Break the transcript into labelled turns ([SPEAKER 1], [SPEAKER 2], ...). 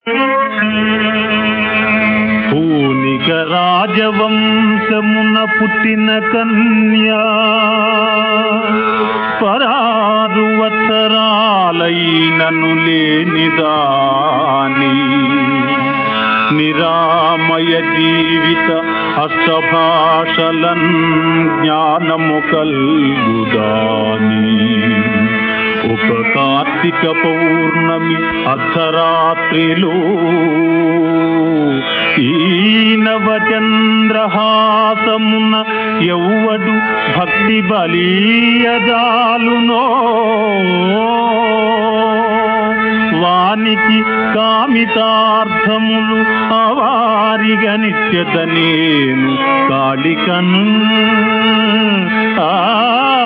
[SPEAKER 1] పూనిక రాజవంశమున పుట్టిన కన్యా పరారు వత్సరాలైనను లేనిదాని నిరామయ జీవిత అష్టభాషలన్ జ్ఞానము కల్గుదాని ఒక కార్తీక పౌర్ణమి అర్ధరాత్రిలో ఈ నవచంద్రహాసమున ఎవ్వడు భక్తి బలీయదాలునో వానికి కామితార్థములు అవారిగ నిత్యత నేను కాళికను ఆ